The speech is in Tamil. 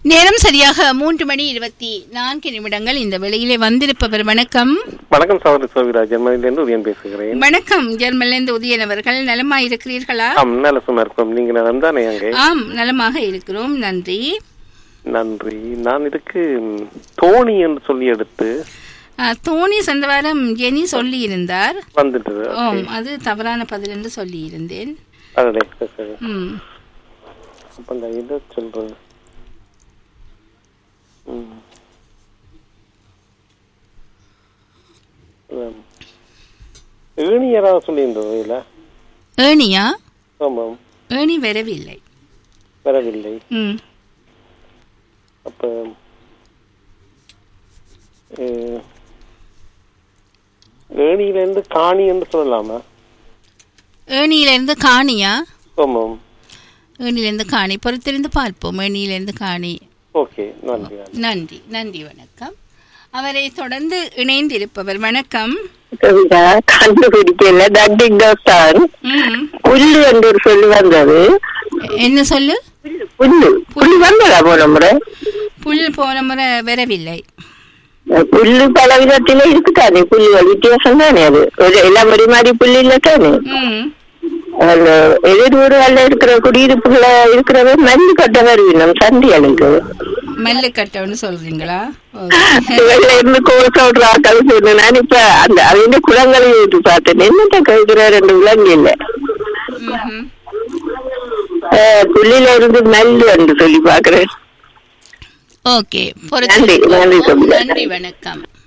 நேரம் சரியாக மூன்று மணி இருபத்தி நான்கு நிமிடங்கள் இந்த வெளியிலே வந்திருப்பவர் வணக்கம் வணக்கம் சகோதரி சோவிரா ஜெர்மனிலிருந்து உதயன் பேசுகிறேன் வணக்கம் ஜெர்மன்லேருந்து உதயன் அவர்கள் நலமா இருக்கிறீர்களா ஆம் நல்ல சும்மா இருக்கோம் நீங்க நான் தானே அங்கே ஆம் நலமாக இருக்கிறோம் நன்றி நன்றி நான் இதுக்கு ம், தோணி என்று சொல்லி எடுத்து ஆ, தோனி சென்ற வாரம் ஜெனி சொல்லி இருந்தார் வந்துட்டு ஓம் அது தவறான பதில் என்று சொல்லி இருந்தேன் அதே சரி, சரி. ம் அப்ப இந்த இதை சொல்றேன் ம். ஆம். ஏணி யாராவது சொல்லியிருந்தது இல்ல ஏணியா ஆமாம் ஏணி வரவில்லை வரவில்லை ம் அப்ப அஹ், ஏணியிலிருந்து காணி என்று சொல்லலாமா ஏணியிலிருந்து காணியா ஆமாம் ஏணியிலிருந்து காணி பொறுத்திருந்து பார்ப்போம் ஏணியிலிருந்து காணி ஓகே நன்றி நன்றி. நன்றி நன்றி வணக்கம் அவரை தொடர்ந்து இணைந்திருப்பவர் வணக்கம் கவிதா கண்டுபிடிக்கல தட்டிங் தான் ம் புல்லு என்று ஒரு சொல்லி வந்தது என்ன சொல்லு புல்லு புல்லு வந்ததா போன முறை புல் போன முறை வரவில்லை புல்லு பல விதத்தில இருக்குதானே புல்லுகள் வித்தியாசம் தானே அது ஒரு எல்லாம் ஒரே மாதிரி புல்லு இல்ல தானே ம் அந்த எதிர் ஊர்கள்ல இருக்கிற குடியிருப்புகள இருக்கிறவ மல்லு கட்ட வருவினம் சந்தியனுக்கு மல்லுக்கட்டம்னு சொல்றீங்களா இவள்ல இருந்து கோல் சொல்ற ஆக்கள் சொன்னேன் நான் இப்ப அந்த அவங்க குளங்களை விட்டு பார்த்தேன் என்னத்த கவிக்கிற ரெண்டு விலங்கு இல்ல ம்ஹும். புள்ளில இருந்து நல்லு என்று சொல்லி பாக்குறேன் ஓகே நன்றி, நன்றி பொறுத்து சொல்லுங்க. நன்றி வணக்கம்